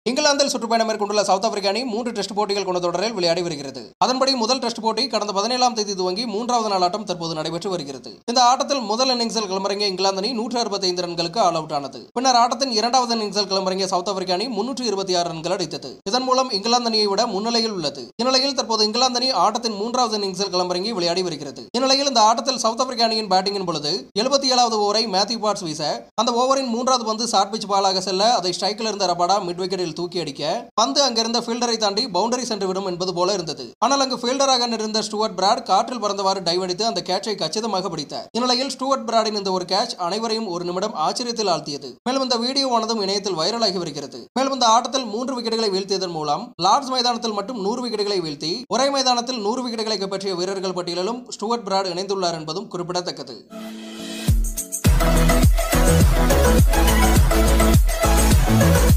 இங்கிலாந்தில் சுற்றுப்பயணம் மேற்கொண்டுள்ள சவுத் ஆப்பிரிக்க அணி மூன்று டெஸ்ட் போட்டிகள் கொண்ட தொடரில் விளையாடி வருகிறது அதன்படி முதல் டெஸ்ட் போட்டி கடந்த பதினேழாம் தேதி துவங்கி மூன்றாவது நாள் ஆட்டம் தற்போது நடைபெற்று வருகிறது இந்த ஆட்டத்தில் முதல் இன்னிங்ஸில் களமிறங்கிய இங்கிலாந்து அணி நூற்று அறுபத்தைந்து ரன்களுக்கு ஆல் அவுட் ஆனது பின்னர் ஆட்டத்தின் இரண்டாவது இன்னிங்ஸில் களமிறங்கிய சவுத் ஆப்பிரிக்க அணி முன்னூற்று இருபத்தி ஆறு ரன்கள் அடித்தது இதன் மூலம் இங்கிலாந்து அணியை விட முன்னிலையில் உள்ளது இந்நிலையில் தற்போது இங்கிலாந்து அணி ஆட்டத்தின் மூன்றாவது இன்னிங்ஸில் களமிறங்கி விளையாடி வருகிறது இந்நிலையில் இந்த ஆட்டத்தில் சவுத் ஆப்பிரிக்க அணியின் பேட்டிங்கின் பொழுது எழுபத்தி ஏழாவது ஓவரை மேத்யூ பார்ட்ஸ் வீச அந்த ஓவரின் மூன்றாவது பந்து ஷார்ட் பிச் பாலாக செல்ல அதை ஸ்ட்ரைக்கில் இருந்த ரபாடா மிட் விக்கெட்டில் தூக்கி அடிக்க பந்து அங்கிருந்த ஃபீல்டரை தாண்டி பவுண்டரி சென்று விடும் என்பது போல இருந்தது ஆனால் அங்கு ஃபீல்டராக இருந்த ஸ்டுவர்ட் பிராட் காற்றில் பறந்தவாறு டைவ் அடித்து அந்த கேட்சை கச்சிதமாக பிடித்தார் இந்நிலையில் ஸ்டுவர்ட் பிராடின் இந்த ஒரு கேட்ச் அனைவரையும் ஒரு நிமிடம் ஆச்சரியத்தில் ஆழ்த்தியது மேலும் இந்த வீடியோவானதும் இணையத்தில் வைரலாகி வருகிறது மேலும் இந்த ஆட்டத்தில் மூன்று விக்கெட்டுகளை வீழ்த்தியதன் மூலம் லார்ட்ஸ் மைதானத்தில் மட்டும் நூறு விக்கெட்டுகளை வீழ்த்தி ஒரே மைதானத்தில் நூறு விக்கெட்டுகளை கைப்பற்றிய வீரர்கள் பட்டியலிலும் ஸ்டுவர்ட் பிராட் இணைந்துள்ளார் என்பதும் குறிப்பிடத்தக்கது Thank